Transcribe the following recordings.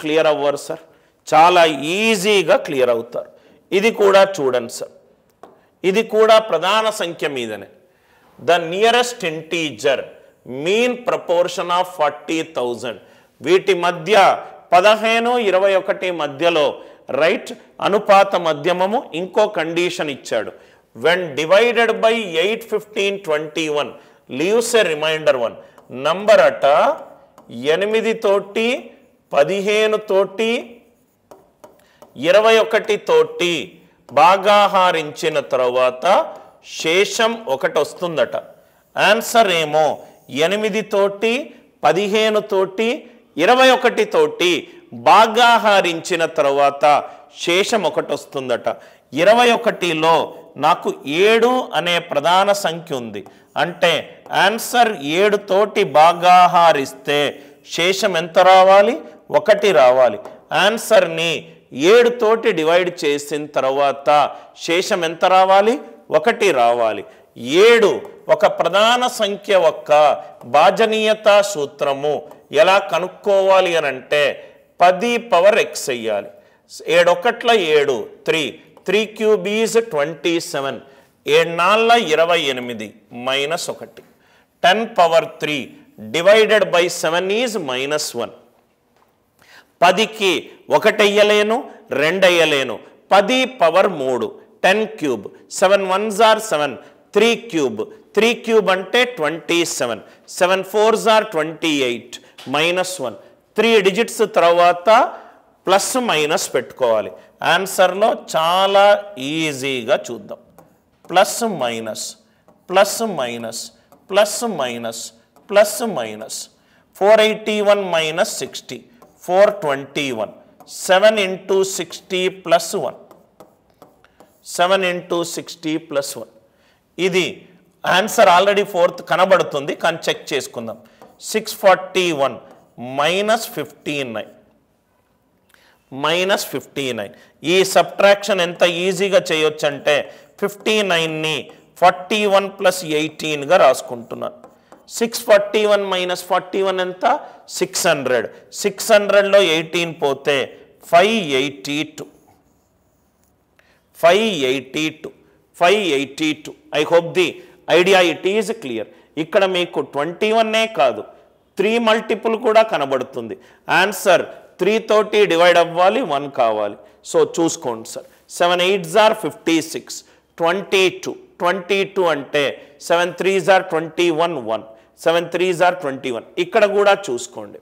clear అవ్వరు sir చాలా ఈజీగా క్లియర్ అవుతారు ఇది కూడా చూడండి సార్ ఇది కూడా ప్రధాన సంఖ్య మీదనే the nearest integer mean proportion of forty thousand వీటి మధ్య పదహేను ఇరవై ఒకటి మధ్యలో రైట్ అనుపాత మధ్యమము ఇంకో కండిషన్ ఇచ్చాడు when divided by eight fifteen twenty one leaves a remainder one number అట ఎనిమిది తోటి పదిహేను తోటి ఇరవై ఒకటి తోటి భాగాహారించిన తర్వాత శేషం ఒకటి వస్తుందట ఆన్సర్ ఏమో ఎనిమిది తోటి పదిహేను తోటి ఇరవై ఒకటి తోటి భాగాహారించిన తర్వాత శేషం ఒకటి వస్తుందట ఇరవై ఒకటిలో నాకు ఏడు అనే ప్రధాన సంఖ్య ఉంది అంటే ఆన్సర్ ఏడు తోటి భాగాహారిస్తే శేషం ఎంత రావాలి ఒకటి రావాలి ఆన్సర్ని ఏడు తోటి డివైడ్ చేసిన తర్వాత శేషం ఎంత రావాలి ఒకటి రావాలి ఏడు ఒక ప్రధాన సంఖ్య యొక్క భాజనీయతా సూత్రము ఎలా కనుక్కోవాలి అని అంటే పది పవర్ ఎక్స్ అయ్యాలి ఏడొకట్ల ఏడు three three cube is twenty seven ఏడు నాళ్ళ ఇరవై ఎనిమిది మైనస్ ఒకటి ten power three divided by seven is minus one పదికి ఒకటి అయ్యలేను రెండు అయ్యలేను పది పవర్ మూడు టెన్ క్యూబ్ సెవెన్ వన్ జార్ seven three cube three cube అంటే ట్వంటీ సెవెన్ సెవెన్ ఫోర్ జార్ twenty eight minus one three digits తర్వాత ప్లస్ మైనస్ పెట్టుకోవాలి ఆన్సర్లో చాలా ఈజీగా చూద్దాం plus minus plus minus plus minus plus minus four eighty one minus sixty four twenty one seven into sixty plus one seven into sixty plus one ఇది answer already fourth కనబడుతుంది కానీ check చేసుకుందాం six forty one minus fifty nine minus fifty nine ఈ subtraction ఎంత ఈజీగా చేయొచ్చు అంటే fifty నైన్ని ఫార్టీ వన్ ప్లస్ ఎయిటీన్గా రాసుకుంటున్నాను six forty one minus forty one ఎంత సిక్స్ హండ్రెడ్ సిక్స్ హండ్రెడ్లో ఎయిటీన్ పోతే five eighty two five eighty two five eighty two I hope the idea it is clear ఇక్కడ మీకు ట్వంటీ వన్నే కాదు త్రీ మల్టిపుల్ కూడా కనబడుతుంది ఆన్సర్ త్రీ తోటి డివైడ్ అవ్వాలి వన్ కావాలి సో చూసుకోండి సార్ సెవెన్ ఎయిట్ జార్ fifty six twenty two twenty two అంటే సెవెన్ త్రీ జార్ twenty one one seven three జార్ ట్వంటీ వన్ ఇక్కడ కూడా చూసుకోండి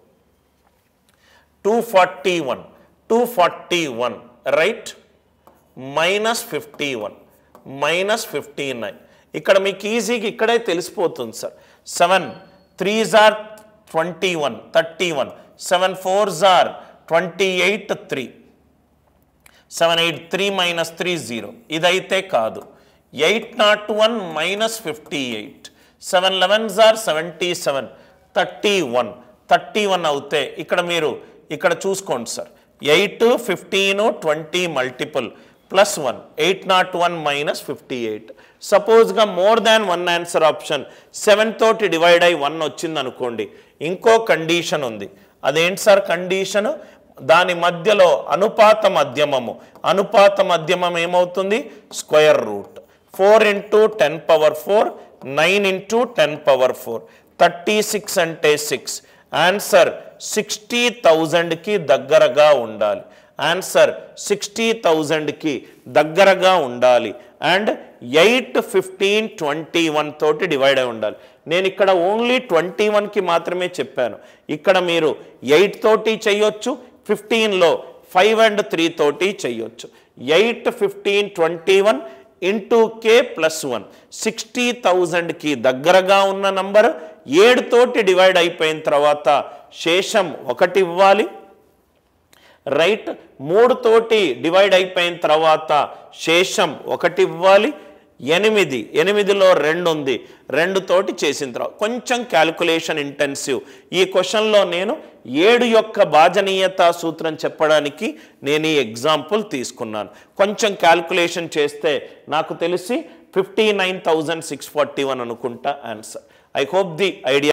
two forty one two forty one right minus fifty one minus fifty nine ఇక్కడ మీకు ఈజీగా ఇక్కడే తెలిసిపోతుంది సార్ సెవెన్ త్రీ జార్ twenty one thirty one seven four జార్ twenty eight three seven eight three minus three zero ఇదైతే కాదు eight not one minus fifty eight seven eleven జార్ seventy seven thirty one thirty one అవుతే ఇక్కడ మీరు ఇక్కడ చూసుకోండి sir eight fifteen twenty multiple plus one eight not one minus fifty eight సపోజ్గా more than one answer option seven తోటి divide అయి one వచ్చింది అనుకోండి ఇంకో కండిషన్ ఉంది అదేంటి సార్ కండిషన్ దాని మధ్యలో అనుపాత మధ్యమము అనుపాత మధ్యమం ఏమవుతుంది square root four into ten power four nine into ten power four thirty six అంటే సిక్స్ ఆన్సర్ సిక్స్టీ థౌజండ్కి దగ్గరగా ఉండాలి ఆన్సర్ సిక్స్టీ థౌజండ్కి దగ్గరగా ఉండాలి and eight fifteen twenty one తోటి డివైడ్ అయి ఉండాలి నేను ఇక్కడ ఓన్లీ ట్వంటీ వన్కి మాత్రమే చెప్పాను ఇక్కడ మీరు ఎయిట్ తోటి చెయ్యొచ్చు ఫిఫ్టీన్లో ఫైవ్ అండ్ త్రీ తోటి చెయ్యొచ్చు eight fifteen twenty one into K plus one sixty థౌజండ్కి దగ్గరగా ఉన్న నంబర్ ఏడు తోటి డివైడ్ అయిపోయిన తర్వాత శేషం ఒకటి ఇవ్వాలి రైట్ మూడు తోటి డివైడ్ అయిపోయిన తర్వాత శేషం ఒకటి ఇవ్వాలి ఎనిమిది ఎనిమిదిలో రెండు ఉంది రెండు తోటి చేసిన తర్వాత కొంచెం క్యాలిక్యులేషన్ ఇంటెన్సివ్ ఈ క్వశ్చన్లో నేను ఏడు యొక్క భాజనీయత సూత్రం చెప్పడానికి నేను ఈ ఎగ్జాంపుల్ తీసుకున్నాను కొంచెం క్యాలిక్యులేషన్ చేస్తే నాకు తెలిసి fifty nine thousand six forty one అనుకుంటా answer I hope the idea